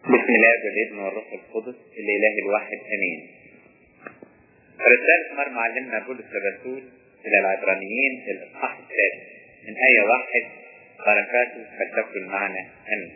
بسم الله والابن والروح القدس الاله الواحد امين رسالة مر معلمنا بولس الرسول الى العبرانيين الاصحاح الثالث من آية واحد بركاته فلتكن معنا امين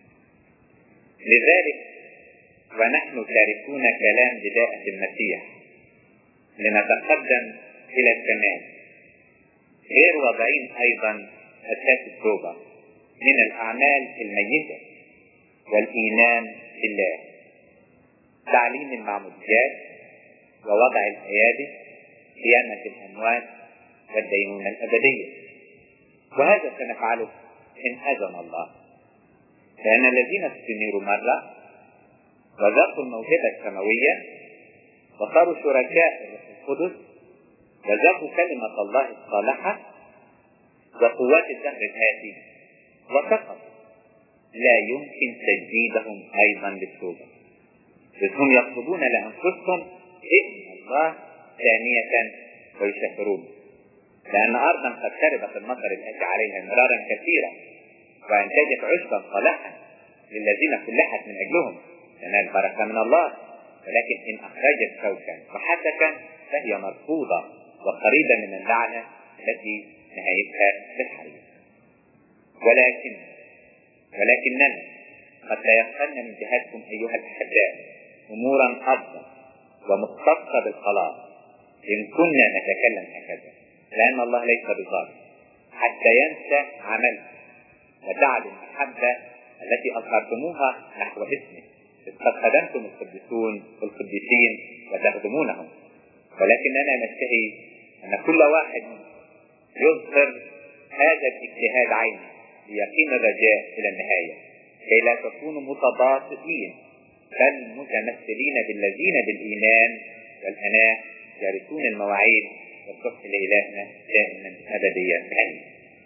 لذلك ونحن تاركون كلام بداءة المسيح لنتقدم الى الكمال غير واضعين ايضا اساس التوبة من الاعمال الميتة والايمان بالله تعليم المعموديات ووضع الايادي قيامة الاموات والدينونة الابدية وهذا سنفعله ان اذن الله لان الذين استنيروا مرة وذاقوا الموهبة السماوية وصاروا شركاء الروح القدس وذاقوا كلمة الله الصالحة وقوات الدهر الآتي وسقطوا لا يمكن تجديدهم أيضا للتوبة إذ هم يطلبون لأنفسهم إذن الله ثانية ويشكرون لأن أرضا قد شربت المطر الآتي عليها مرارا كثيرا وأنتجت عشبا صالحا للذين فلحت من أجلهم لأن البركة من الله ولكن إن أخرجت شوكا وحسكا فهي مرفوضة وقريبة من اللعنة التي نهايتها بالحريق ولكن ولكننا قد تيقنا من جهتكم أيها الأحباء أمورا أفضل ومختصة بالخلاص إن كنا نتكلم هكذا لأن الله ليس بظالم حتى ينسى عملكم وتعد المحبة التي أظهرتموها نحو اسمه إذ قد خدمتم القديسون والقديسين وتخدمونهم ولكننا نشتهي أن كل واحد يظهر هذا الاجتهاد عينه ليقين الرجاء إلى النهاية كي لا تكونوا متباطئين بل متمثلين بالذين بالإيمان والأناة يرثون المواعيد والصبح لإلهنا دائما أبديا آمين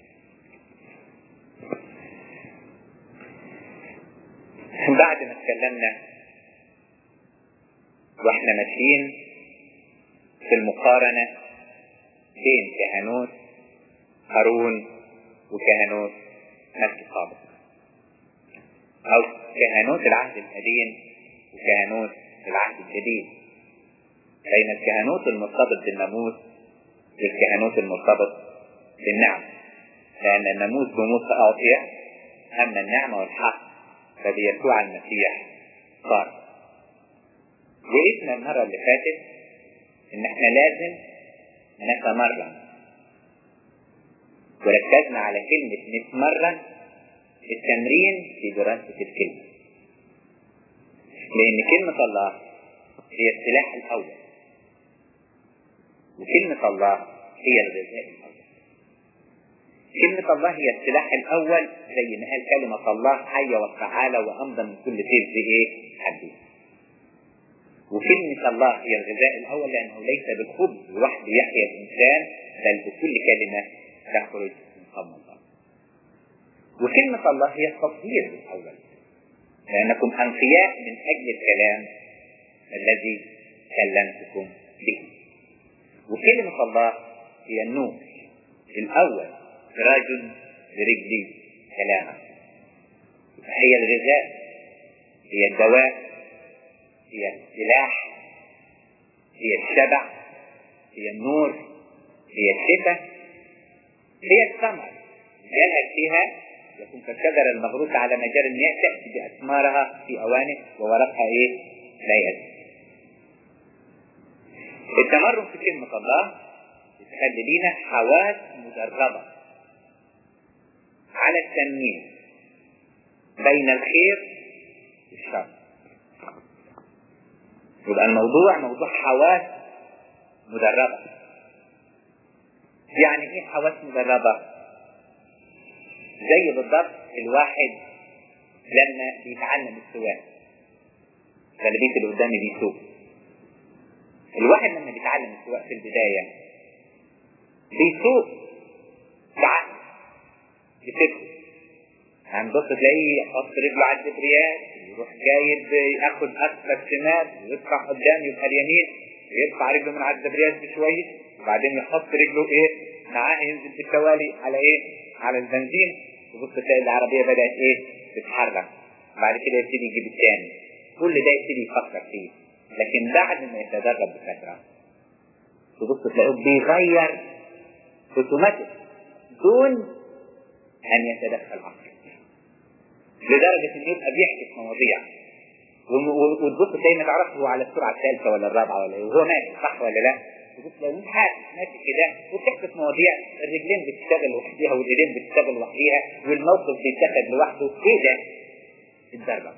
بعد ما اتكلمنا واحنا ماشيين في المقارنة بين كهنوت هارون وكهنوت ملك صادق أو كهنوت العهد القديم وكهنوت العهد الجديد بين الكهنوت المرتبط بالناموس والكهنوت المرتبط بالنعم لأن الناموس بموسى أعطي أما النعمة والحق فبيسوع المسيح صار وقفنا المرة اللي فاتت إن إحنا لازم نتمرن وركزنا على كلمة نتمرن التمرين في دراسة الكلمة لأن كلمة الله هي السلاح الأول وكلمة الله هي الغذاء الأول كلمة الله هي السلاح الأول زي ما قال كلمة الله حية وفعالة وأمضى من كل سيف إيه؟ حديد وكلمة الله هي الغذاء الأول لأنه ليس بالخبز وحده يحيا الإنسان بل بكل كلمة تخرج من فم الله وكلمة الله هي التطهير الأول لأنكم أنقياء من أجل الكلام الذي كلمتكم به وكلمة الله هي النور الأول سراج لرجلي كلامك هي الغذاء هي الدواء هي السلاح هي الشبع هي النور هي الشفاء هي الثمر يلهج فيها يكون كالشجرة المغروسة على مجال المياه تأتي بأثمارها في أوانه وورقها إيه؟ لا يزيد. التمرن في كلمة الله يخلي لينا حواس مدربة على التمييز بين الخير والشر. يبقى الموضوع موضوع حواس مدربة. يعني ايه حواس مدربة؟ زي بالضبط الواحد لما بيتعلم السواقة غالبية اللي قدامي بيسوق الواحد لما بيتعلم السواقة في البداية بيسوق بعقل بفكره هنبص تلاقيه يحط رجله على الدبرياج يروح جايب ياخد اسفل شمال ويدفع قدام يبقى اليمين ويدفع رجله من على الدبرياج بشويه وبعدين يحط رجله ايه معاه ينزل بالتوالي على ايه على البنزين تبص تلاقي العربية بدأت ايه تتحرك بعد كده يبتدي يجيب الثاني كل ده يبتدي يفكر فيه لكن بعد ما يتدرب بفترة تبص تلاقيه بيغير اوتوماتيك دون ان يتدخل عقل لدرجة انه يبقى بيحكي في مواضيع وتبص تلاقي ما تعرفش هو على السرعة الثالثة ولا الرابعة ولا وهو ماشي صح ولا لا تبص تلاقي مش حاسس ماشي كده وبتحكي في مواضيع الرجلين بتشتغل لوحديها والايدين بتشتغل لوحديها والموقف بيتاخد لوحده ايه ده؟ اتدرب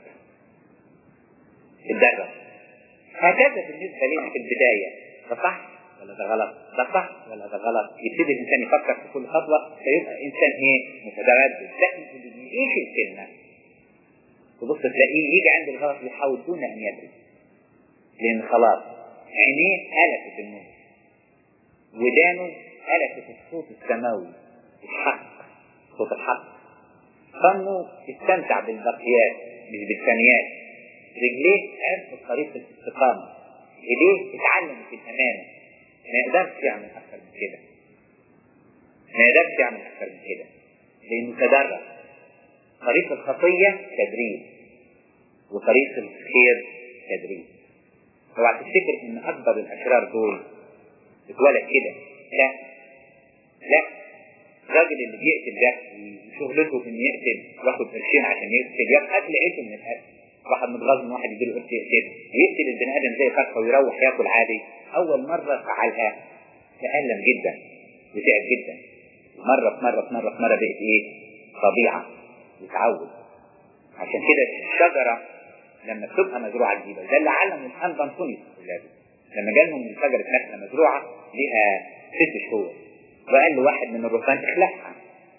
اتدرب هكذا بالنسبة لنا في البداية ده صح ولا ده غلط ده صح ولا ده غلط يبتدي الانسان يفكر في كل خطوة فيبقى انسان ايه متردد لكن اللي بيعيش الكلمة تبص تلاقيه يجي عند الغلط يحاول دون ان يدري لان خلاص عينيه هلكت النور ودانه هلكت الصوت السماوي الحق صوت الحق فمه استمتع بالبقيات مش بالثانيات رجليه عرف طريقة الاستقامة ايديه اتعلمت الامانة ما يقدرش يعمل اكثر من كده ما يقدرش يعمل اكثر من كده لانه تدرب طريق الخطية تدريب وطريق الخير تدريب اوعى تفتكر ان اكبر الاشرار دول اتولد كده لا لا الراجل اللي بيقتل ده شغلته في انه يقتل ياخد قرشين عشان يقتل ياخد اكل عيشه من الاكل واحد متغاظ من واحد يجيله قرش يقتل يقتل البني ادم زي فرخه ويروح ياكل عادي اول مره فعلها تألم جدا وتعب جدا مرة في مرة في مرة في مرة بقت ايه طبيعة يتعود عشان كده الشجرة لما بتبقى مزروعة جديدة ده اللي علمه الآن بنطونيوس ولاده لما جالهم من شجرة نخلة مزروعة ليها ست شهور وقال له واحد من الرهبان اخلعها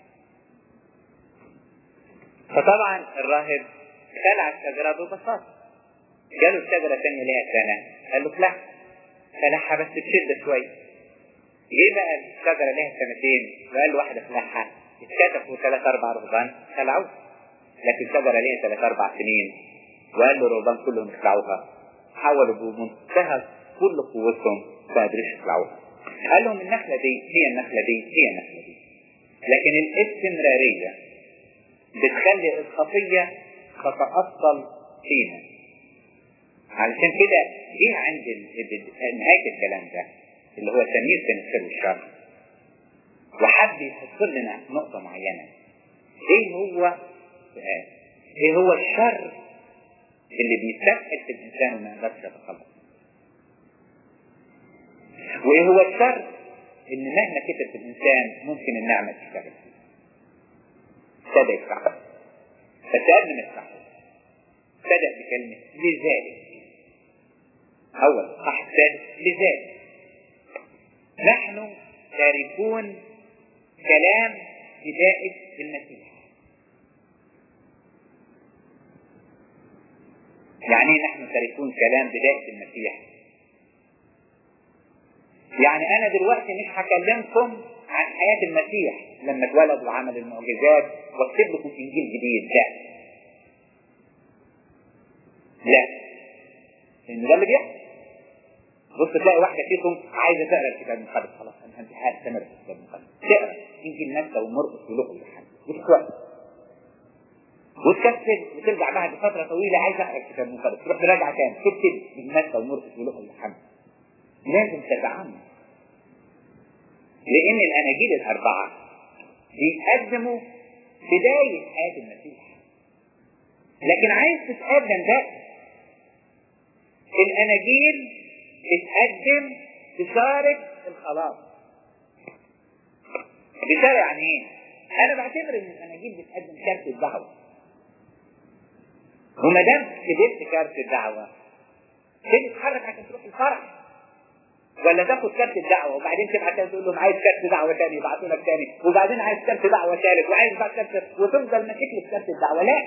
فطبعا الراهب خلع الشجرة ببساطة جاله الشجرة تانية ليها سنة قال له اخلعها خلعها بس بشدة شوية جه بقى الشجرة ليها سنتين وقال له واحد اخلعها اتكتفوا ثلاث اربع رهبان خلعوها لكن الشجرة ليها ثلاث اربع سنين وقال له الرهبان كلهم اخلعوها حاولوا بمنتهى كل قوتهم ما قدروش يخلعوها قال لهم النخلة دي هي النخلة دي هي النخلة دي لكن الاستمرارية بتخلي الخطية تتأصل فينا علشان كده جه عند نهاية الكلام ده اللي هو تمييز بين الخير والشر وحب يحط لنا نقطة معينة ايه هو ايه هو الشر اللي بيستفحل في الانسان وما يقدرش يتخلص وايه هو الشر ان مهما كتب في الانسان ممكن النعمة تشتغل فيه ابتدى يفتحه بس قبل ما يفتحه بدأ بكلمة لذلك أول صح الثالث لذلك نحن تاركون كلام بداية المسيح يعني نحن تاركون كلام بداية المسيح يعني أنا دلوقتي مش هكلمكم عن حياة المسيح لما اتولد وعمل المعجزات واكتب لكم إنجيل جديد لا لا لأن ده اللي بيحصل بص تلاقي واحدة فيكم عايزة تقرا الكتاب المقدس خلاص أنا أنت هستمر في الكتاب المقدس تقرا إنجيل متى ومرقس ولوقا ويوحنا وتقرأ وتكسل وترجع بعد فترة طويلة عايز أقرا الكتاب المقدس تروح تراجع تاني تكتب من متى ومرقس ولوقا ويوحنا لازم تتعمد لأن الأناجيل الأربعة بيقدموا بداية حياة المسيح لكن عايز تتقدم ده الأناجيل بتقدم بشارة الخلاص بشارة يعني ايه؟ أنا بعتبر إن الأناجيل بتقدم كارت الدعوة وما دام كبرت كارت الدعوة تيجي تتحرك عشان تروح الفرح ولا تاخد كارت الدعوه وبعدين تبعت تقول لهم عايز كارت دعوه ثاني يبعتوا لك ثاني وبعدين عايز كارت دعوه ثالث وعايز بعد كارت وتفضل ماسك لك كارت الدعوه لا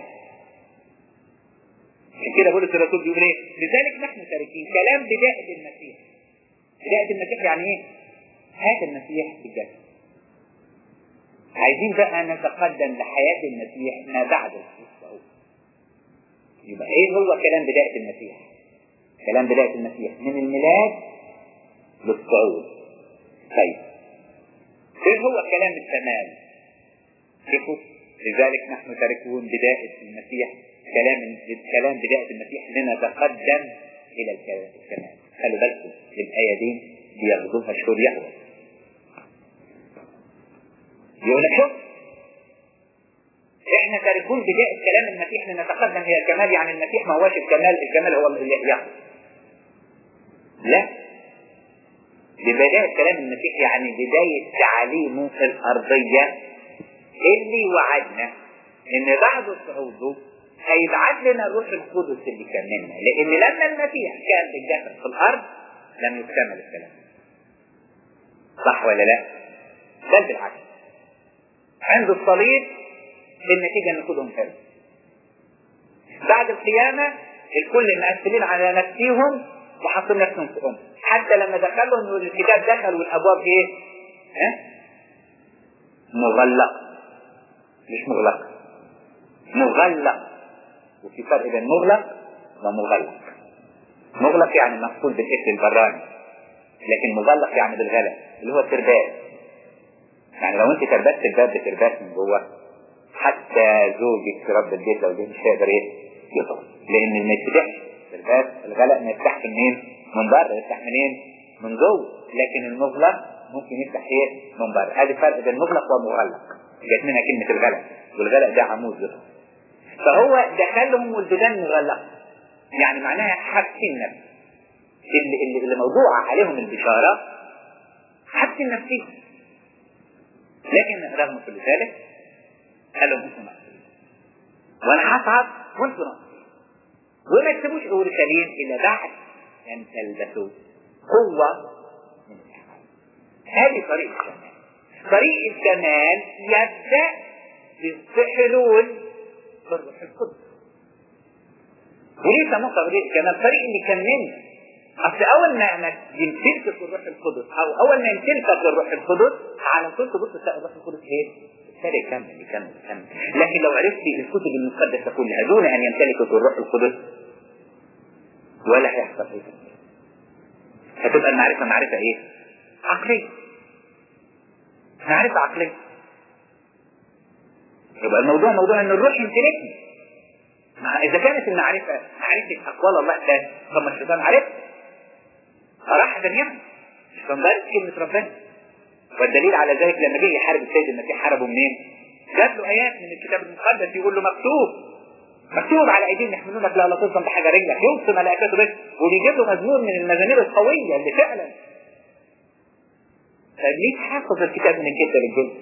عشان كده بولس الرسول بيقول ايه؟ لذلك نحن تاركين كلام بداية المسيح. بداية المسيح يعني ايه؟ حياة المسيح في الجسد. عايزين بقى نتقدم لحياة المسيح ما بعد الصعود. يبقى ايه هو كلام بداية المسيح؟ كلام بداية المسيح من الميلاد للصعود. طيب. ايه هو كلام التمام؟ شوفوا لذلك نحن تاركون بداية المسيح كلام الكلام بداية المسيح لنتقدم إلى الكمال خلوا بالكم الآية دي بياخدوها شهور يهوى يقول لك شوف احنا تاركون بداية كلام المسيح لنتقدم الى الكمال يعني المسيح ما هوش الكمال الكمال هو اللي يحيى لا ببداية كلام المسيح يعني بداية تعليمه في الأرضية اللي وعدنا إن بعد صعوده هيبعت لنا الروح القدس اللي كملنا لأن لما المسيح كان بالجسد في الأرض لم يكتمل الكلام صح ولا لا؟ بل بالعكس عند الصليب النتيجة ان كلهم حلو بعد القيامة الكل مقفلين على نفسيهم وحاطين نفسهم في أم حتى لما دخلهم يقول الكتاب دخل والأبواب ايه؟ ها؟ مغلق مش مغلق مغلق وفي فرق بين مغلق ومغلق مغلق يعني مقفول بالاسم البراني لكن مغلق يعني بالغلق اللي هو الترباس يعني لو انت تربست الباب بترباس من جوه حتى زوجك في رب البيت لو جه مش هيقدر ايه يطلع لان ما يتفتحش الباب الغلق ما يفتحش منين من بره يفتح منين من جوه لكن المغلق ممكن يفتح ايه من بره هذا الفرق بين مغلق ومغلق جت منها كلمه الغلق والغلق ده عمود يطلع فهو دخلهم والبيبان مغلقه يعني معناها حابسين نفس اللي, اللي, اللي موضوع عليهم البشاره حابسين نفسهم لكن رغم كل ذلك قال لهم انتم مقصودين وانا هصعد وانتم ناقصين وما يكتبوش اورشليم الا بعد ان تلبسوا قوه من الاحوال هذه طريق الكمال طريق الكمال يبدا بالحلول بالروح القدس وليه سموه طريق الكمال طريق اللي يكملنا اصل اول ما ما يمتلكك الروح القدس او اول ما يمتلكك الروح القدس على طول تبص تلاقي الروح القدس ايه؟ ابتدى يكمل يكمل يكمل لكن لو عرفت الكتب المقدسه كلها دون ان يمتلكك الروح القدس ولا هيحصل ايه هتبقى المعرفه معرفه ايه؟ عقليه معرفه عقليه يبقى الموضوع موضوع ان الروح يمتلكني اذا كانت المعرفه معرفه اقوال الله ده طب ما الشيطان عرف صراحه يعني الشيطان دارس كلمه ربنا والدليل على ذلك لما جه يحارب السيد المسيح حاربه منين؟ جاب له ايات من الكتاب المقدس يقول له مكتوب مكتوب على ايديهم يحملونك لا لا تصدم بحاجه رجلك يوصي ملائكته بس وبيجيب له مزمور من المزامير القويه اللي فعلا فابليس حافظ الكتاب من الجلد للجلد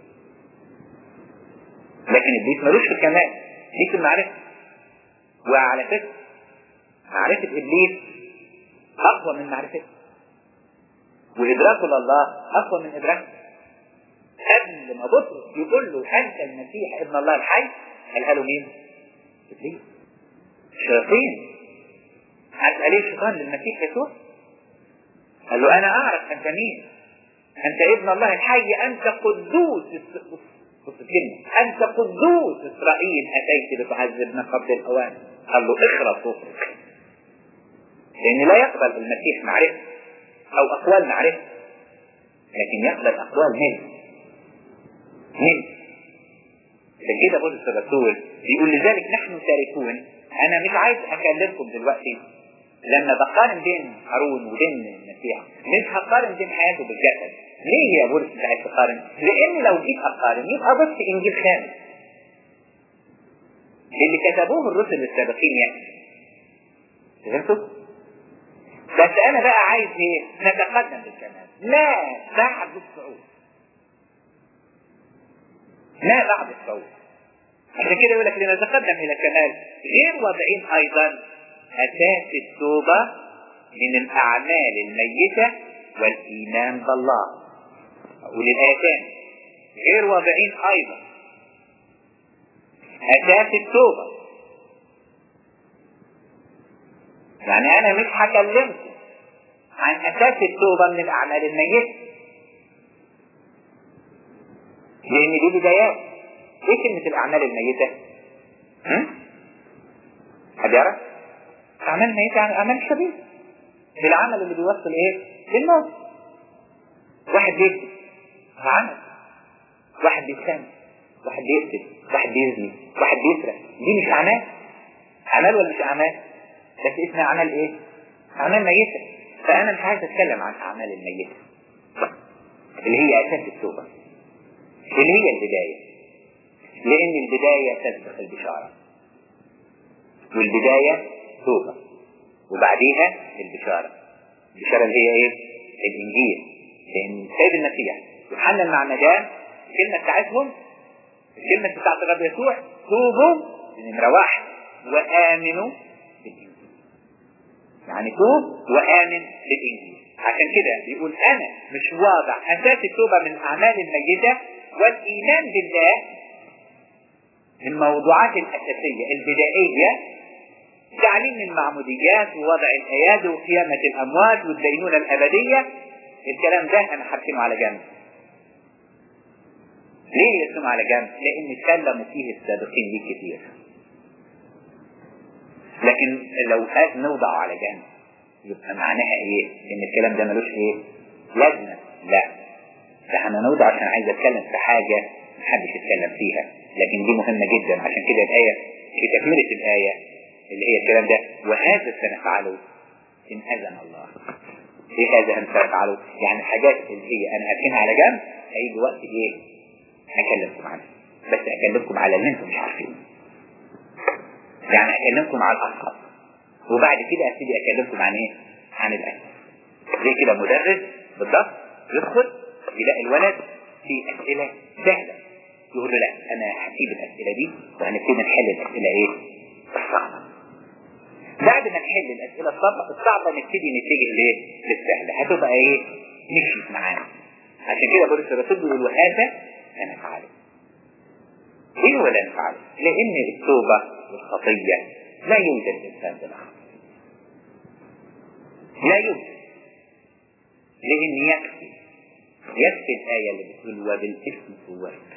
لكن ابليس ملوش في الكمال ليه في المعرفه وعلى فكره معرفه ابليس اقوى من معرفته وإدراكه لله أقوى من إدراكه قبل ما بطرس يقول له أنت المسيح ابن الله الحي قالها له مين؟ إبليس الشياطين هتقال ايه الشيطان للمسيح يسوع؟ قال له أنا أعرف أنت مين؟ أنت ابن الله الحي أنت قدوس بص الكلمة أنت قدوس إسرائيل أتيت لتعذبنا قبل الأوان قال له اخرى صوتك لأن لا يقبل المسيح معرفة أو أقوال معرفة لكن يقبل أقوال ملك ملك عشان كده بولس الرسول بيقول لذلك نحن تاركون أنا مش عايز أكلمكم دلوقتي لما بقارن بين هارون وبين المسيح مش هقارن بين حياته بالجسد ليه يا بولس مش عايز تقارن؟ لأن لو جيت أقارن يبقى بص إنجيل خامس اللي كتبوه الرسل السابقين يعني فهمتوا؟ بس انا بقى عايز ايه نتقدم بالكمال لا بعد الصعود ما بعد الصعود عشان كده يقول لك لنتقدم الى الكمال غير واضعين ايضا اساس التوبه من الاعمال الميته والايمان بالله اقول الايه تاني غير واضعين ايضا اساس التوبه يعني انا مش هكلمكم عن اساس التوبه من الاعمال الميته لان دي بدايات ايه كلمه الاعمال الميته حد يعرف اعمال ميته يعني اعمال شبيه العمل اللي بيوصل ايه للموت واحد بيكذب عمل واحد بيتخانق واحد بيقتل واحد بيزني واحد بيسرق دي مش اعمال اعمال ولا مش اعمال بس اسمها اعمال ايه اعمال ميتة فانا مش عايز اتكلم عن اعمال الميتة اللي هي اساس التوبة اللي هي البداية لان البداية تسبق البشارة والبداية توبة وبعديها البشارة البشارة اللي هي ايه الانجيل لان سيد المسيح يوحنا المعمدان الكلمة بتاعتهم الكلمة بتاعت الرب يسوع توبوا نمرة واحد وآمنوا بالإنجيل يعني توب وآمن بالإنجيل عشان كده بيقول أنا مش واضع أساس التوبة من الأعمال الميتة والإيمان بالله الموضوعات الأساسية البدائية تعليم المعموديات ووضع الأيادي وقيامة الأموات والدينونة الأبدية الكلام ده أنا حاطينه على جنب ليه يرسم على جنب؟ لأن اتكلموا فيه السابقين دي كتير. لكن لو قال نوضعه على جنب يبقى معناها ايه؟ ان الكلام ده ملوش ايه؟ لازمه لا ده انا نوضع عشان عايز اتكلم في حاجه محدش يتكلم فيها لكن دي مهمه جدا عشان كده الايه في تكمله الايه اللي هي الكلام ده وهذا سنفعله ان اذن الله. ايه هذا سنفعله؟ يعني الحاجات اللي هي انا هركنها على جنب هيجي وقت ايه؟ هكلمكم عنها بس اكلمكم على اللي انتم مش عارفينه يعني اكلمكم على الاصعب وبعد كده ابتدي اكلمكم عن ايه عن الاساس زي كده مدرس بالضبط يدخل يلاقي الولد في اسئله سهله يقول له لا انا هسيب الاسئله دي وهنبتدي نحل الاسئله ايه الصعبه بعد ما نحل الاسئله الصعبه الصعبه نبتدي نتجه لايه للسهله هتبقى ايه مشيت معانا عشان كده بولس الرسول بيقول وهذا سنفعله ايه ولا نفعله لان التوبة والخطية لا يوجد انسان بلا خطية لا يوجد لان يكفي يكفي الآية اللي بتقول وبالإثم سويت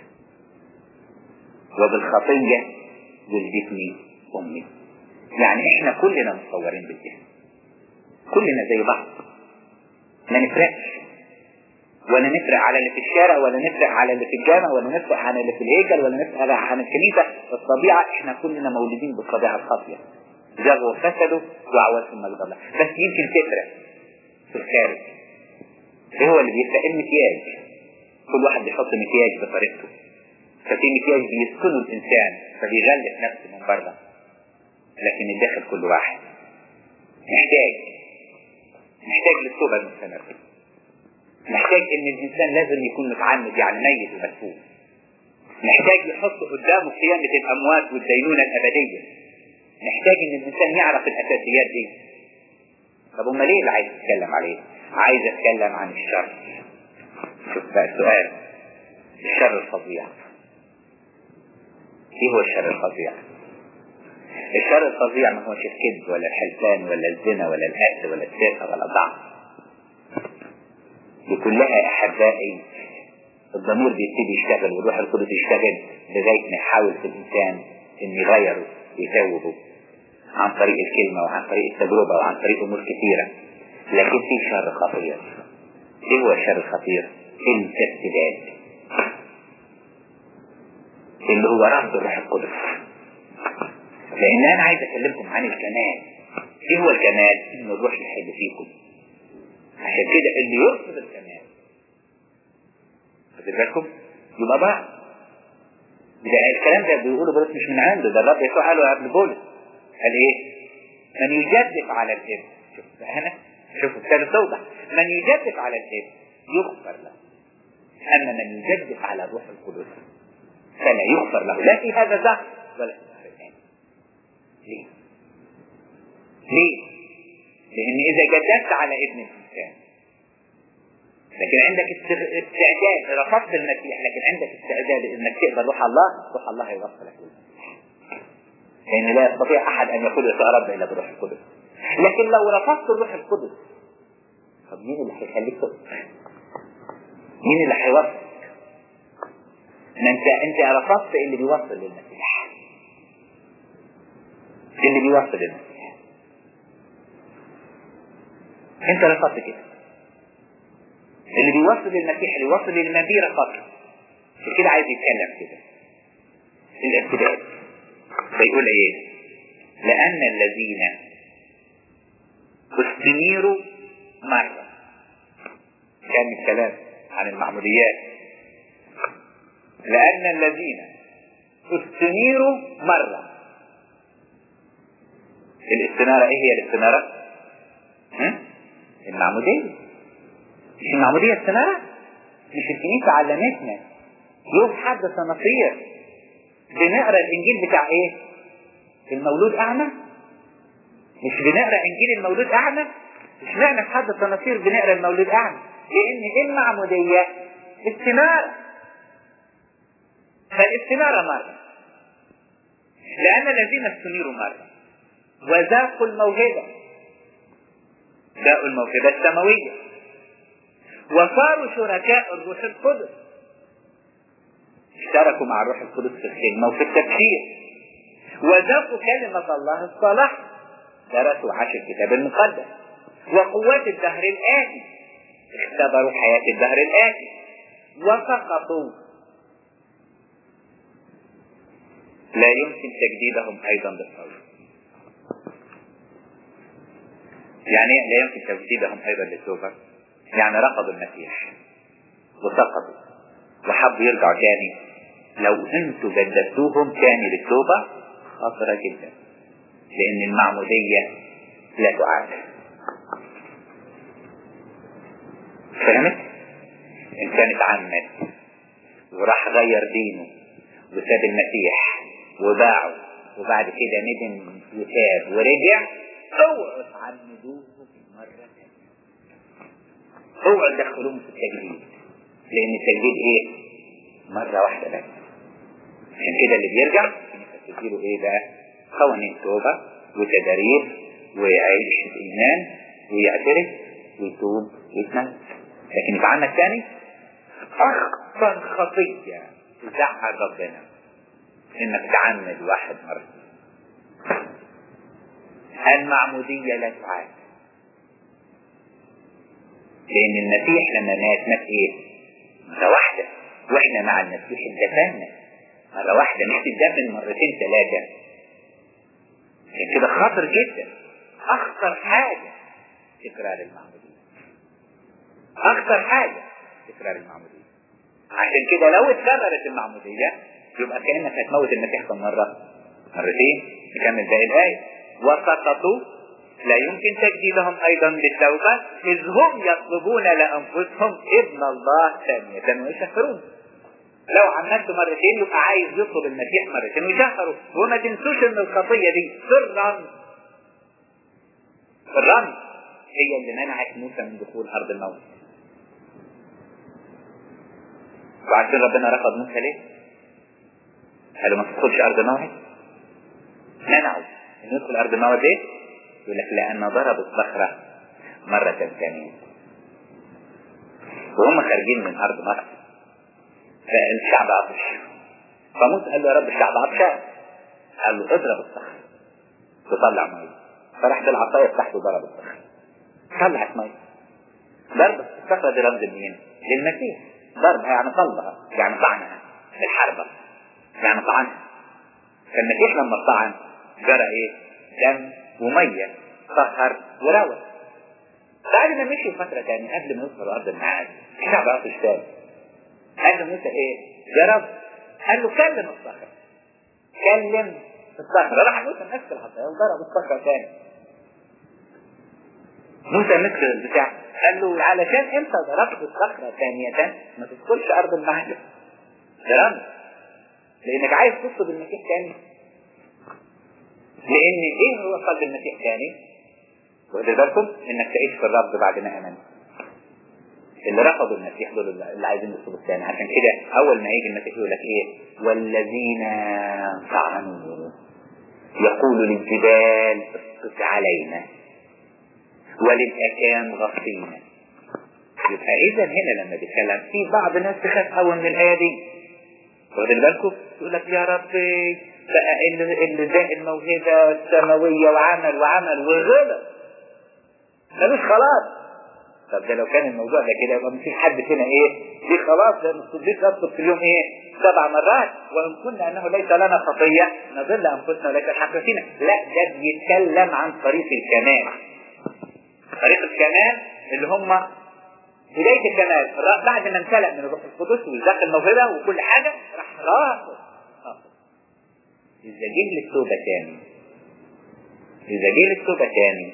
وبالخطية والإثم أمي يعني احنا كلنا متصورين بالإثم كلنا زي بعض ما نفرقش ولا نفرق على اللي في الشارع ولا نفرق على اللي في الجامع ولا نفرق على اللي في الهيكل ولا نفرق عن الكنيسة الطبيعة احنا كلنا مولودين بالطبيعة الخاطئة زغوا وفسدوا وعوال ثم الله بس يمكن تفرق في الخارج ايه هو اللي بيفرق المكياج كل واحد بيحط مكياج بطريقته ففي مكياج بيسكنه الانسان فبيغلف نفسه من بره لكن الداخل كل واحد محتاج محتاج للتوبة المستمرة محتاج ان الانسان لازم يكون متعمد يعني ميت ومسؤول محتاج يحط قدامه قيامة الاموات والدينونة الابدية محتاج ان الانسان يعرف الاساسيات دي طب امال ايه اللي عايز اتكلم عليه عايز اتكلم عن الشر شوف بقى السؤال الشر الفظيع ايه هو الشر الفظيع الشر الفظيع ما هوش الكذب ولا الحلفان ولا الزنا ولا القتل ولا السرقه ولا الضعف دي كلها احبائي الضمير بيبتدي يشتغل والروح القدس يشتغل لغايه ما يحاول في الانسان ان يغيره ويتوبه عن طريق الكلمه وعن طريق التجربه وعن طريق امور كثيره لكن في شر خطير ايه هو الشر الخطير؟ الارتداد اللي هو رفض الروح القدس لان انا عايز اكلمكم عن الكمال ايه هو الكمال؟ ان الروح يحل فيكم عشان كده اللي يرفض الكمال خدوا بالكم يبقى بعض ده الكلام ده بيقوله بولس مش من عنده ده الرب يسوع قاله قبل بولس قال ايه؟ من يجدف على الابن شوف هنا شوف الثالث توضح من يجدف على الابن يغفر له اما من يجدف على الروح القدس فلا يغفر له لا في هذا ضعف ولا في ظهر ثاني ليه؟ ليه؟ لان اذا جدفت على ابن الانسان لكن عندك استعداد رفضت المسيح لكن عندك استعداد انك تقبل روح الله روح الله هيوصلك لان لا يستطيع احد ان يقول يا رب الا بروح القدس لكن لو رفضت الروح القدس طب مين اللي هيخليك تقبل مين اللي هيوصلك ما انت انت رفضت اللي بيوصل للمسيح اللي بيوصل للمسيح انت رفضت كده اللي بيوصل للمسيح اللي يوصل للمديرة فقط عشان كده عايز يتكلم كده الارتداد فيقول ايه لأن الذين استنيروا مرة كان الكلام عن المعموديات لأن الذين استنيروا مرة الاستنارة ايه هي الاستنارة؟ ها؟ المعمودية مش المعمودية استنارة؟ مش الكنيسة علمتنا يوم حد صنافير بنقرا الانجيل بتاع ايه؟ المولود اعمى؟ مش بنقرا انجيل المولود اعمى؟ مش معنى في حد صنافير بنقرا المولود اعمى لان المعمودية استنارة فالاستنارة مرة لأن الذين استنيروا مرة وذاقوا الموهبة ذاقوا الموهبة السماوية وصاروا شركاء الروح القدس اشتركوا مع الروح القدس في الخدمة وفي التبشير وذاقوا كلمة الله الصلاح درسوا عاش الكتاب المقدس وقوات الدهر الآتي اختبروا حياة الدهر الآتي وسقطوا لا يمكن تجديدهم أيضا بالصوت يعني لا يمكن تجديدهم أيضا للتوبة يعني رفضوا المسيح وسقطوا وحبوا يرجعوا تاني لو انتوا جددتوهم تاني للتوبة خطرة جدا لأن المعمودية لا تعاد فهمت؟ إنسان اتعمد وراح غير دينه وساب المسيح وباعه وبعد كده ندم وتاب ورجع اوعوا تعمدوه مرة ثانية اوعوا تدخلوهم في التجديد لأن التجديد ايه؟ مرة واحدة بس عشان كده اللي بيرجع تديله ايه بقى؟ قوانين توبة وتدريب ويعيش الإيمان ويعترف ويتوب ويتنزل لكن يتعنى الثاني أخطر خطية تزعل ربنا إنك تعمد واحد مرة المعمودية لا تعاد لأن المسيح لما مات مات إيه؟ مرة واحدة وإحنا مع المسيح اتدفنا مرة واحدة مش تدفن مرتين ثلاثة عشان كده خطر جدا أخطر حاجة تكرار المعمودية أخطر حاجة تكرار المعمودية عشان كده لو اتكررت المعمودية يبقى كأنك هتموت المسيح كم مرة؟ مرتين نكمل باقي الآية وسقطوا لا يمكن تجديدهم أيضا بالتوبة إذ هم يطلبون لأنفسهم ابن الله ثانية ويشهرون لو عملت مرتين يبقى عايز يطلب المسيح مرتين ويشهروا وما تنسوش ان الخطية دي سرا سرا هي اللي منعت موسى من دخول أرض الموت وعشان ربنا رفض موسى ليه؟ قالوا ما تدخلش أرض الموعد منعوا ان يدخل أرض الموعد ليه؟ يقول لك لأن ضربوا الصخرة مرة ثانية وهم خارجين من أرض مصر فالشعب عطش فموسى قال له يا رب الشعب عطشان قال له اضرب الصخرة تطلع مية فراحت العصاية بتاعته ضرب الصخرة طلعت مية ضرب الصخرة دي رمز لمين؟ للمسيح ضربها يعني طلها يعني طعنها بالحربة يعني طعنها فالمسيح لما طعن جرى ايه؟ دم ومية طهر وروى بعد ما مشي فترة تانية قبل ما يوصلوا أرض المعاد الشعب عطش تاني قال له موسى ايه؟ جرب قال له كلم الصخرة كلم الصخرة راح موسى مسك العصاية وضرب الصخرة تاني موسى مسك البتاع قال له علشان انت ضربت الصخرة ثانية ما تدخلش أرض المعاد ضربت لأنك عايز تطلب المسيح تاني لأن إيه هو قلب المسيح تاني؟ واخد بالكم إنك تعيش في الرب بعد ما آمنت اللي رفضوا المسيح دول اللي عايزين يطلبوا الثاني عشان كده اول ما يجي المسيح يقول لك ايه والذين طعنوا يقول للجبال اسقط علينا وللاكام غطينا يبقى اذا هنا لما بيتكلم في بعض الناس تخاف قوي من الايه دي واخدين بالكم يقول لك يا ربي بقى اللي اللي ده الموهبه السماويه وعمل وعمل وغلط ملوش خلاص طب ده لو كان الموضوع ده كده يبقى مفيش حد فينا ايه دي خلاص لان الصديق يطلب في اليوم ايه سبع مرات وان كنا انه ليس لنا خطيه نضل انفسنا وليس الحق فينا لا ده بيتكلم عن طريق الكمال طريق الكمال اللي هم بداية الكمال بعد ما امتلأ من الروح القدس وزاق الموهبة وكل حاجة راح راسه إذا جه للتوبة تاني إذا جه للتوبة تاني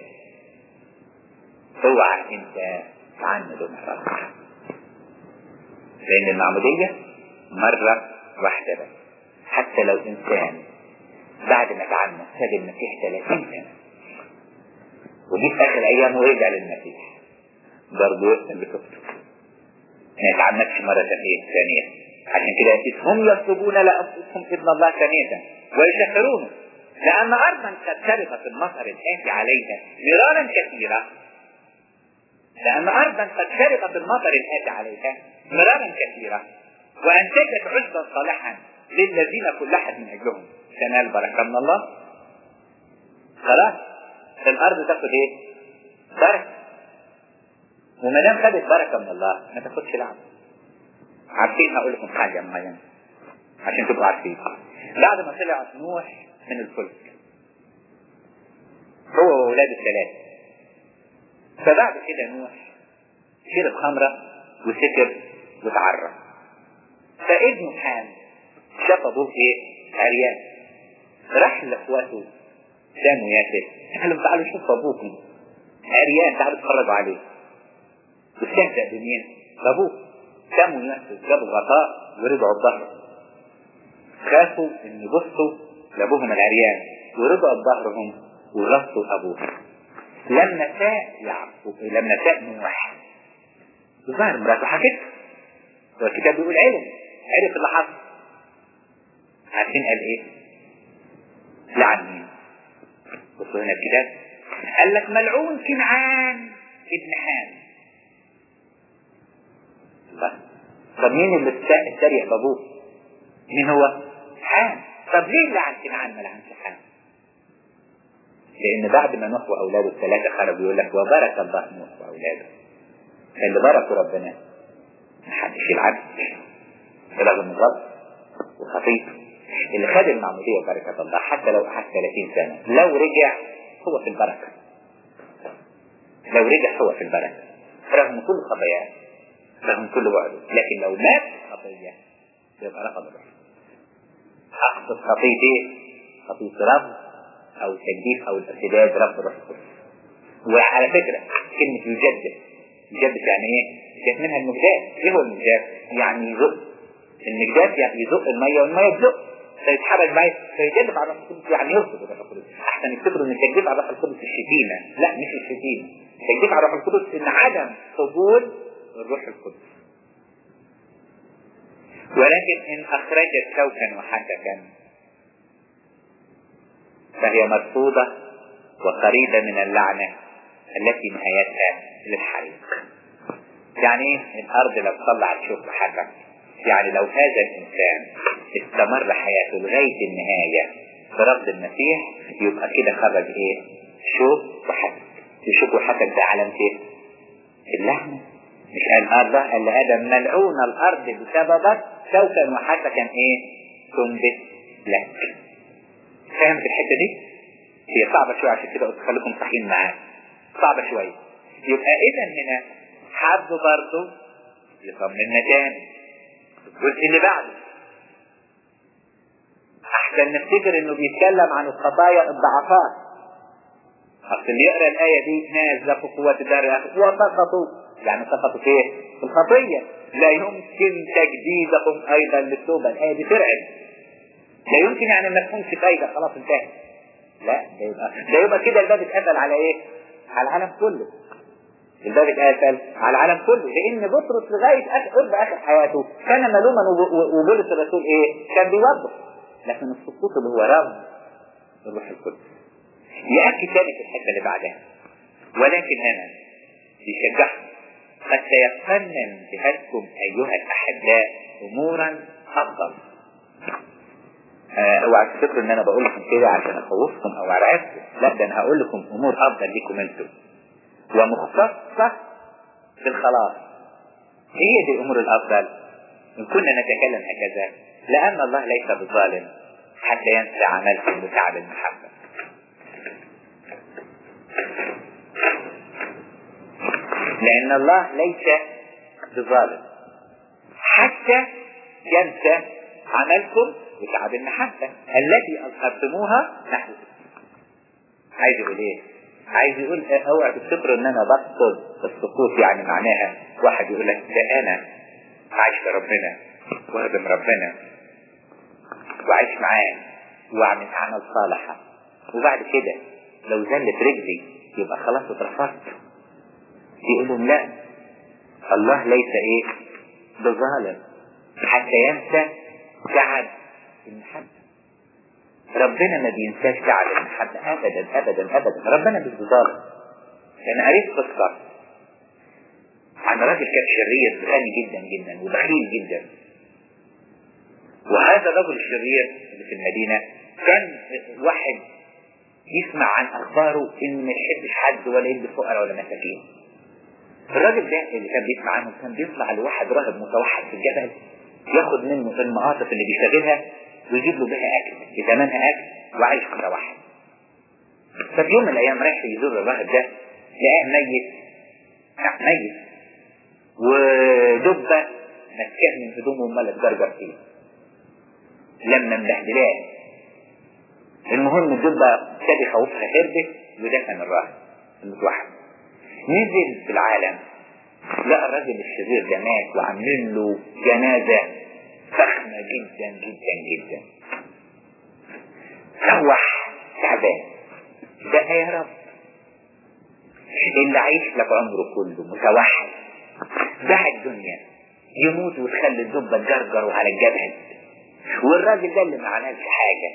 اوعى انت تعمد مرة لأن المعمودية مرة واحدة بس حتى لو إنسان بعد ما تعمد ساب المسيح 30 سنة وجه في آخر أيامه ورجع للمسيح برضه يقسم بكفره ما يتعمدش مرة ايه ثانية عشان كده هم يطلبون لأنفسهم ابن الله ثانية ويشهرونه لأن أرضا قد شربت المطر الآتي عليها مرارا كثيرة لأن أرضا قد شربت المطر الآتي عليها مرارا كثيرة وأنتجت عشبا صالحا للذين كل أحد من أجلهم تنال بركة من الله خلاص الأرض تاخد إيه؟ بركة وما دام خدت بركة من الله ما تاخدش لعنة عارفين هقول لكم حاجة معينة عشان تبقوا عارفين بعد ما طلع نوح من الفلك هو وولاده الثلاثة فبعد كده نوح شرب خمرة وسكر وتعرى فابنه حام شاف ابوه ايه؟ عريان راح لاخواته سام وياسر قال لهم تعالوا شوفوا ابوكم عريان تعالوا اتفرجوا عليه واستهزأ بمين؟ بابوه سام وياسر جابوا غطاء ورجعوا بظهره خافوا ان يبصوا لابوهم العريان ورجعوا بظهرهم وغطوا ابوه لما ساء يعقوب لما ساء نوح ظهر مراته حكت والكتاب بيقول علم عرف اللي حصل عارفين قال ايه؟ لعن مين؟ بصوا هنا الكتاب قال لك ملعون كنعان ابن حام طب مين اللي اتريق بابوه؟ مين هو؟ حام طب ليه لعن كنعان ما لعنش حام؟ لأن بعد ما نوح وأولاده الثلاثة خرجوا يقول لك وبارك الله نوح وأولاده اللي باركوا ربنا محدش يلعب رغم الغلط وخطيئته اللي خد المعمودية وبركة الله حتى لو قعد 30 سنة لو رجع هو في البركة لو رجع هو في البركة رغم كل خطاياه رغم كل بعده لكن لو مات خطية يبقى رفض الروح أقصد خطية إيه؟ خطية رفض أو تجديد أو الارتداد رفض الروح القدس وعلى فكرة كلمة يجدد يجدد يعني إيه؟ جت منها المجداد إيه هو المجداد؟ يعني يزق المجداد يعني يزق المية والمية تزق فيتحرك معي فيجدف على الروح القدس يعني يرفض الروح القدس احسن يفتكروا ان التجديف على الروح القدس الشتيمه لا مش الشتيمه التجديف على الروح القدس ان عدم قبول الروح القدس ولكن ان اخرجت شوكا وحسكا فهي مرفوضه وقريبه من اللعنه التي نهايتها للحريق يعني ايه الارض لو طلعت شوك وحسك يعني لو هذا الإنسان استمر حياته لغاية النهاية برفض المسيح يبقى كده خرج إيه؟ شوك وحسد الشوك وحسد ده علامة إيه؟ اللعنة مش قال الله قال لآدم ملعون الأرض بسببك شوكا وحسكا إيه؟ تنبت لك فهمت الحتة دي؟ هي صعبة شوية عشان كده قلت خليكم صحيين معايا صعبة شوية يبقى إذا هنا حب برضه يطمنا تاني الجزء اللي بعده احسن نفتكر انه بيتكلم عن الخطايا الضعفات اصل اللي يقرا الايه دي ناس ذاقوا قوه الدار وسقطوا يعني سقطوا في ايه؟ في الخطيه لا يمكن تجديدهم ايضا للتوبه الايه دي ترعب لا يمكن يعني ما تكونش فايده خلاص انتهت لا ده يبقى ده يبقى كده الباب اتقفل على ايه؟ على العالم كله الباب اتقفل على العالم كله لان بطرس لغايه اخر قرب اخر حياته كان ملوما وبولس الرسول ايه؟ كان بيوضح لكن السقوط اللي هو رب الروح القدس يأكد ذلك الحته اللي بعدها ولكن انا بيشجعكم قد سيقنن بهذكم ايها الاحباء امورا افضل آه اوعى تفتكروا ان انا بقول لكم كده عشان اخوفكم او ارعبكم لا ده انا هقول لكم امور افضل ليكم انتم ومختصة في الخلاص هي دي الأمور الأفضل إن كنا نتكلم هكذا لأن الله ليس بالظالم حتى ينسى عملكم وتعب المحبة لأن الله ليس بظالم حتى ينسى عملكم وتعب المحبة التي أظهرتموها نحو عايز يقول ايه عايز يقول اوعى تفتكروا ان انا بقصد السقوط يعني معناها واحد يقول لك ده انا عايش لربنا واخدم ربنا وعايش معاه واعمل اعمال صالحة وبعد كده لو زلت رجلي يبقى خلاص اترفضت يقول لهم لا الله ليس ايه بظالم حتى ينسى تعب المحبة ربنا ما بينساش تعب المحبة ابدا ابدا ابدا ربنا مش بظالم انا قريت قصة عن راجل كان شرير غني جدا جدا وبخيل جدا وهذا الرجل الشرير اللي في المدينة كان واحد يسمع عن اخباره انه ما يحبش حد ولا يدي فقراء ولا مساكين الراجل ده اللي كان بيسمع عنه كان بيطلع لواحد راهب متوحد في الجبل ياخد منه المقاطف اللي بيشتغلها ويجيب له بها اكل بثمنها اكل وعايش متوحد ففي يوم من الايام رايح يزور الراهب ده لقاه ميت نعم ميت ودبة مسكاه من هدومه امال اتجرجر فيه لما مبهدلاه المهم الدبة ابتدى يخوفها هربت ودفن الراهب المتوحد نزل في العالم لقى الراجل الشرير ده مات وعاملين له جنازة فخمة جدا جدا جدا سوح تعبان بقى يا رب اللي عايش لك عمره كله متوحد دع الدنيا يموت وتخلي الدبة تجرجر على الجبهة والراجل ده اللي ما عملش حاجة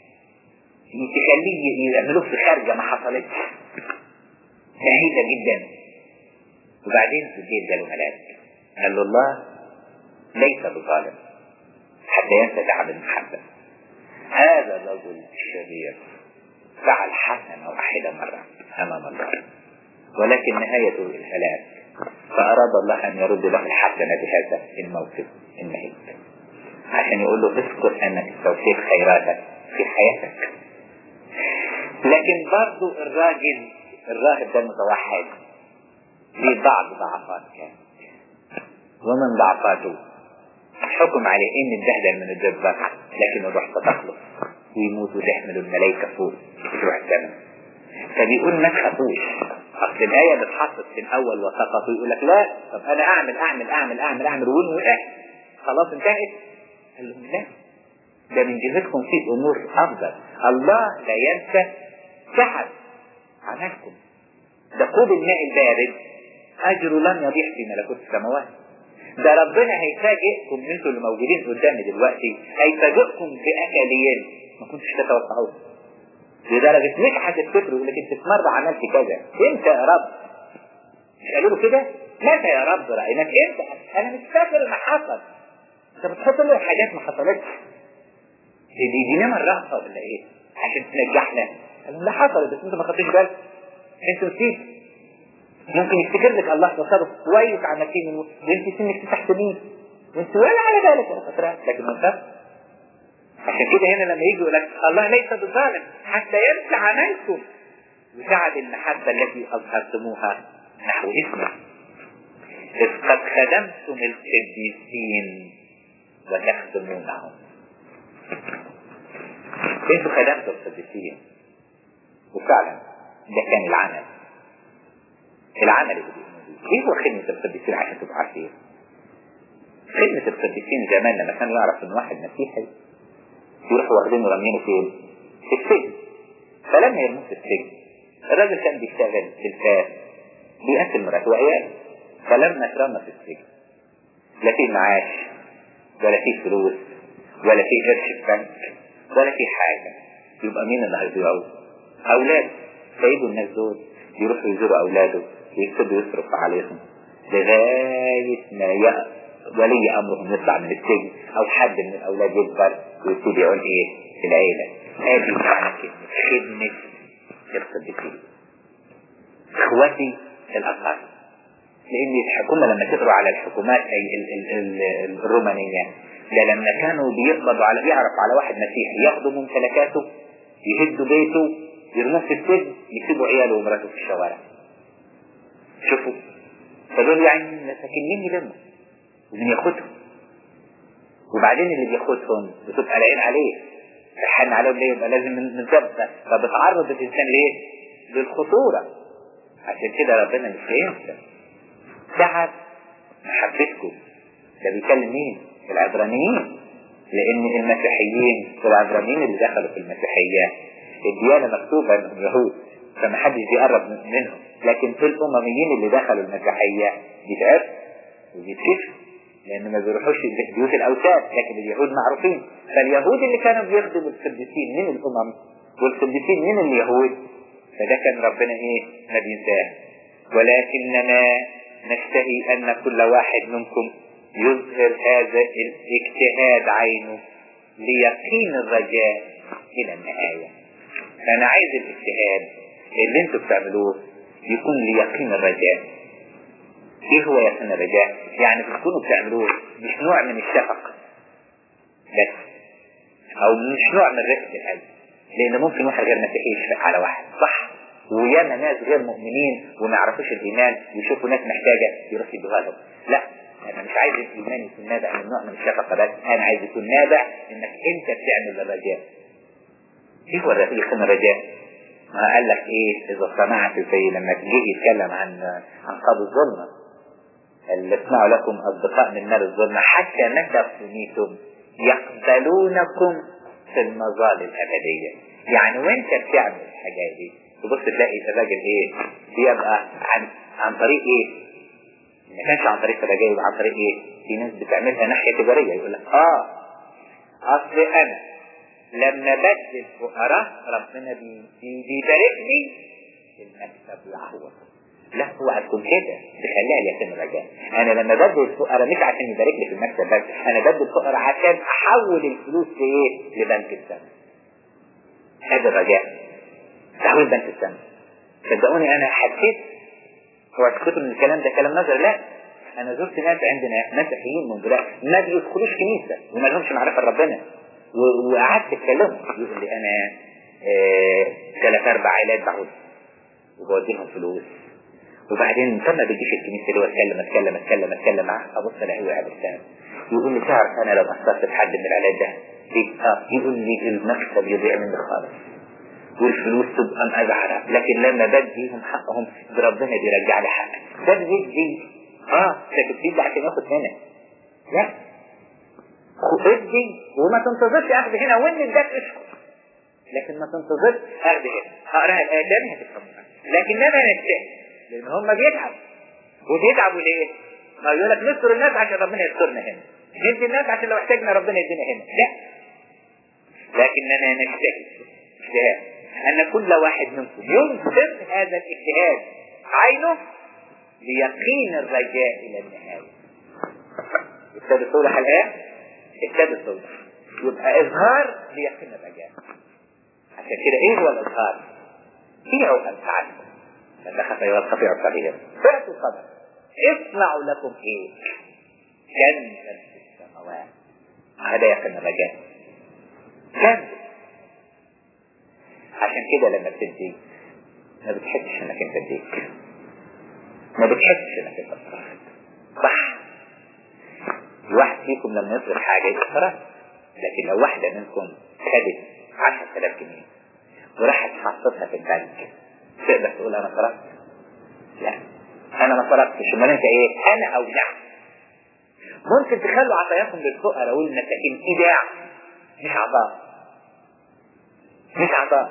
تخليه يعملوه في خارجة ما حصلتش سعيدة جدا وبعدين في الليل جاله ملاك قال له الله ليس بظالم حتى ينسى تعب المحبة هذا الرجل الشرير فعل حسنة واحدة مرة أمام الله ولكن نهايته الهلاك فأراد الله أن يرد له الحسنة بهذا الموقف النهيب عشان يقول له اذكر أنك استوفيت خيراتك في حياتك لكن برضو الراجل الراهب ده المتوحد ليه بعض ضعفات كان ومن ضعفاته حكم عليه ان اتبهدل من الجبة لكن الروح ستخلص ويموت وتحمل الملائكة فوق تروح السماء فبيقول ما تخافوش اصل الآية اللي اتحطت في الأول وسقط ويقول لك لا طب أنا أعمل أعمل أعمل أعمل أعمل وين وقع خلاص انتهت قال لهم لا ده من جهتكم في أمور أفضل الله لا ينسى تعب عملكم ده قوب الماء البارد أجره لن يضيع في ملكوت السماوات ده ربنا هيفاجئكم انتوا اللي موجودين قدامي دلوقتي هيفاجئكم بأكلين ما كنتش تتوقعوه لدرجة مش هتفتكروا يقول لك انت في مرة عملت كذا انت يا رب مش قالوا له كده متى يا رب رأيناك انت انا مش فاكر ما حصل انت بتحط له حاجات ما حصلتش دي دي, دي نمر الرأفة ولا ايه عشان تنجحنا قالوا لا حصلت بس انت ما خدتش بالك انت نسيت ممكن يفتكر لك الله تصرف كويس عملتيه من وانت سنك تسع سنين وانت ولا على بالك يا فترة لكن ما انت عشان كده هنا لما يجي يقول لك الله ليس بظالم حتى ينسى عملكم وتعب المحبة التي أظهرتموها نحو اسمه إذ قد خدمتم القديسين وتخدمونهم انتوا خدمتوا القديسين وفعلا ده كان العمل العمل اللي بيقوموا ايه هو خدمة القديسين عشان تبقوا عارفين خدمة القديسين زمان لما كانوا يعرف ان واحد مسيحي يروحوا واخدينه رامينه فين؟ في السجن فلما يرموه في السجن الراجل كان بيشتغل في الفاس بيأكل مراته وعياله فلما اترمى في السجن لا فيه معاش ولا فيه فلوس ولا فيه قرش في بنك ولا فيه حاجة يبقى مين اللي هيضيعوه؟ أولاده فيجوا الناس دول يروحوا يزوروا أولاده ويبتدوا يصرف عليهم لغاية ما يأ... ولي أمرهم يطلع من السجن أو حد من الأولاد يكبر ويبتدي يقول إيه العيلة هذه معنى كلمة خدمة القديسين إخوتي الأقارب لان الحكومة لما تقروا على الحكومات اي ال ال ال الرومانية ده لما كانوا بيقبضوا على بيعرف على واحد مسيحي ياخدوا ممتلكاته يهدوا بيته يرموه في السجن يسيبوا عياله ومراته في الشوارع شوفوا فدول يعني مساكين يلموا ومن ياخدهم وبعدين اللي بياخدهم بتبقى العين عليه تحن عليهم ليه يبقى لازم نثبت فبتعرض الانسان ليه للخطورة عشان كده ربنا مش هينسى تعب محبتكم ده بيكلم مين العبرانيين لان المسيحيين والعبرانيين اللي دخلوا في المسيحية الديانة مكتوبة انهم يهود فما حدش بيقرب منهم لكن في الامميين اللي دخلوا المسيحية بيتعرفوا وبيتكشفوا لان ما بيروحوش بيوت الاوثان لكن اليهود معروفين فاليهود اللي كانوا بيخدموا القديسين من الامم والقديسين من اليهود فده كان ربنا ايه ما بينساه ولكننا نشتهي ان كل واحد منكم يظهر هذا الاجتهاد عينه ليقين الرجاء الى النهاية فانا عايز الاجتهاد اللي انتوا بتعملوه يكون ليقين الرجاء ايه هو يقين الرجاء يعني بتكونوا بتعملوه مش نوع من الشفقة بس او مش نوع من رفق القلب لان ممكن واحد غير مسيحي يشفق على واحد صح وياما ناس غير مؤمنين وما يعرفوش الايمان ويشوفوا ناس محتاجة يروح يدوها لهم لا انا مش عايز الايمان يكون نابع من نوع من الشفقة بس انا عايز يكون نابع انك انت بتعمل الرجاء ايه هو يقين الرجاء ما قال لك ايه اذا سمعت زي لما تجي يتكلم عن عن قاضي الظلمه اللي اسمعوا لكم اصدقاء من نار الظلمه حتى متى سميتم يقبلونكم في المظال الابديه يعني وانت بتعمل الحاجات دي تبص تلاقي الراجل ايه بيبقى عن عن طريق ايه ما كانش عن طريق الرجاء يبقى عن طريق ايه في ناس بتعملها ناحيه تجاريه يقول لك اه اصل انا لما بدل فقراء ربنا بيبارك لي المكسب يعوض لا هو تكون كده تخليها اليتيم الرجاء انا لما بدل الفقراء مش عشان يبارك لي في المكسب بس انا بدل الفقراء عشان احول الفلوس لايه لبنك السماء هذا الرجاء تحويل بنك السماء صدقوني انا حسيت هو تكتب من الكلام ده كلام نظر لا انا زرت ناس عندنا مسيحيين من دول ما بيدخلوش كنيسه وما لهمش معرفه ربنا وقعدت اتكلموا يقول لي انا ثلاث اه اربع عائلات بعود وبودي لهم فلوس وبعدين لما بيجيش الكنيسه اللي هو اتكلم اتكلم اتكلم اتكلم معاه ابص الاقيه وقع بالسام يقول لي تعرف انا لو اثرت في حد من العائلات ده اه يقول لي المكسب يضيع مني خالص والفلوس تبقى مقزعرة لكن لما بديهم حقهم ربنا بيرجع لي حقك ده بيدي اه ده بتدي عشان ياخد هنا لا ادي وما تنتظرش اخذ هنا وان اداك اشكر لكن ما تنتظرش اخذ هنا هقراها الايه تاني هتفهمها لكن انا نستاهل لان هم بيتعبوا وبيتعبوا ليه؟ ما يقول لك نستر الناس عشان ربنا يسترنا هنا ندي الناس عشان لو احتاجنا ربنا يدينا هنا لا لكننا نجتهد اجتهاد ان كل واحد منكم ينصر هذا الاجتهاد عينه ليقين الرجاء الى النهايه ابتدى صلح الان ابتدى صلح يبقى اظهار ليقين الرجاء عشان كده ايه هو الاظهار بيعوا امثالكم فدخل يوصف الصغير فاتوا الصبر اصنعوا لكم ايه جنة في السماوات هذا يقين الرجاء جنة عشان كده لما بتدي ما بتحسش انك انت اديك ما بتحسش انك انت صرفت صح الواحد فيكم لما يصرف حاجة يصرف لكن لو واحدة منكم خدت 10000 جنيه وراحت حطتها في البنك تقدر تقول انا صرفت لا انا ما صرفتش امال انت ايه انا اودعت ممكن تخلوا عطاياكم للفقراء والمساكين ايداع مش عطاء مش عطاء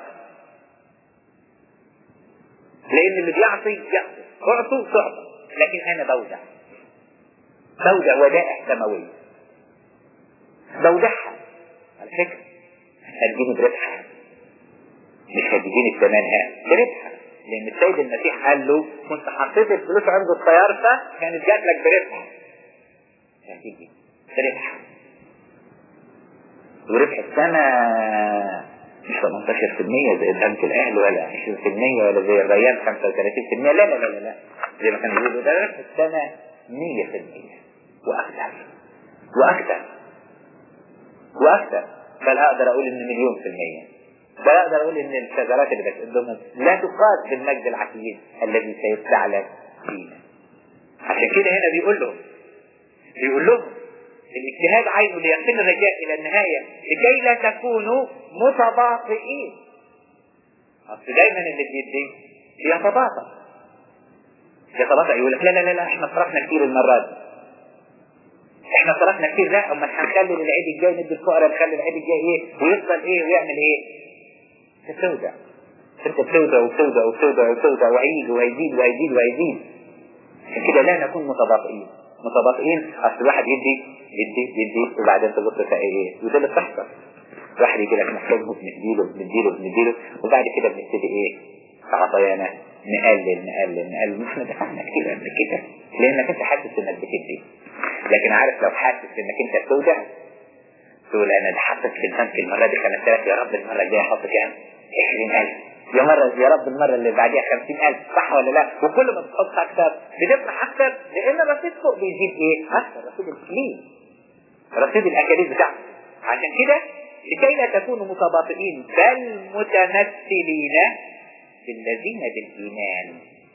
لان اللي بيعطي يعطي اعطوا تعطى لكن انا بودع بودع ودائع سماوية بودعها على فكرة هتجيني بربحها مش هتجيني بثمنها بربحها لان السيد المسيح قال له كنت حطيت الفلوس عند الطيارة كانت جات لك بربحها هتيجي بربحها وربح السنة مش 18% زي البنك الاهلي ولا 20% ولا زي الريان 35% لا لا لا لا لا زي ما كانوا بيقولوا ده في السنة 100% واكثر واكثر واكثر بل اقدر اقول ان مليون في المية بل اقدر اقول ان الشجرات اللي بتقدمها لا تقاس بالمجد العتيد الذي سيستعلن فينا عشان كده هنا بيقول لهم بيقول لهم الاجتهاد عينه ليقين الرجاء الى النهاية لكي لا تكونوا متباطئين اصل دايما اللي بيدي بيتباطأ يتباطأ يقول لك لا لا لا لا احنا صرفنا كتير المرة دي احنا صرفنا كتير لا اما هنخلي العيد الجاي ندي الفقراء نخلي العيد الجاي ايه ويفضل ايه ويعمل ايه تسودع انت بتوضع وبتوضع وبتوضع وبتوضع وعيد وهيزيد وهيزيد وهيزيد عشان كده لا نكون متباطئين متباطئين اصل الواحد يدي يدي يدي وبعدين تبص تلاقي ايه وده اللي بتحصل واحد يجي لك محتاج نديله نديله نديله وبعد كده بنبتدي ايه عطيانا نقلل نقلل نقلل احنا دفعنا كتير قبل كده لانك انت حاسس انك بتدي لكن عارف لو حاسس انك انت بتودع تقول انا ده حطيت في البنك المره دي 5000 يا رب المره الجايه احط كام 20000 يا مرة يا رب المرة اللي بعديها 50000 صح ولا لا وكل ما بتحط أكثر بتفرح أكثر لأن الرصيد فوق بيزيد إيه؟ أكثر رصيد الفلوس رصيد الأكاليز بتاعته عشان كده لكي لا تكونوا متباطئين بل متمثلين بالذين بالإيمان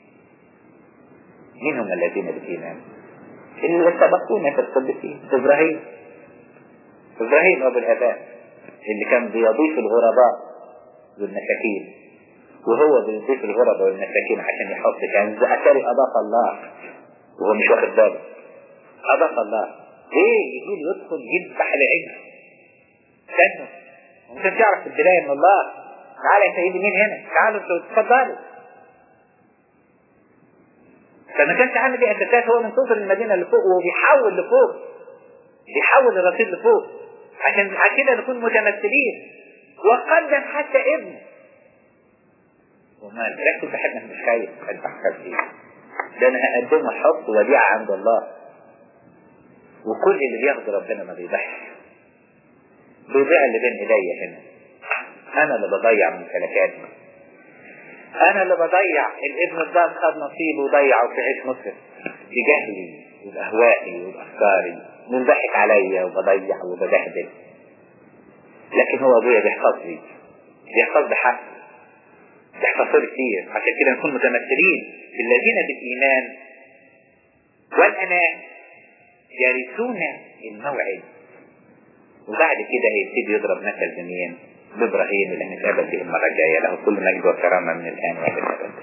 مين هم الذين بالإيمان؟ اللي سبقونا في القدسين إبراهيم إبراهيم أبو الآباء اللي كان بيضيف الغرباء والمساكين وهو بيضيف الغرباء والمساكين عشان يحط كنز أثري أضاف الله وهو مش واخد باله أضاف الله ايه يقول يدخل يذبح العجل استنوا وانت تعرف في البداية ان الله تعالى يا سيدي مين هنا تعالوا انتوا اتفضلوا فما كانش عامل دي اساسات هو من توصل المدينة اللي فوق وهو بيحول لفوق بيحول الرصيد لفوق عشان عشان كده نكون متمثلين وقدم حتى ابنه وما ركز بحبنا مش خايف اذبح ايه ده انا هقدمه حب وديعة عند الله وكل اللي بياخد ربنا ما بيضيعش بيضيع اللي بين ايديا هنا انا اللي بضيع من ممتلكاتي انا اللي بضيع الابن الضال خد نصيبه وضيعه في عيش مسلم بجهلي وباهوائي وبافكاري منضحك عليا وبضيع وببهدل لكن هو ابويا بيحفظ لي بيحفظ لي حقي بيحفظ لي كتير عشان كده نكون متمثلين بالذين بالايمان والامان يرثون الموعد وبعد كده هيبتدي يضرب مثل بمين بابراهيم اللي هنتقابل به المره الجايه له كل مجد وكرامه من الان والى الابد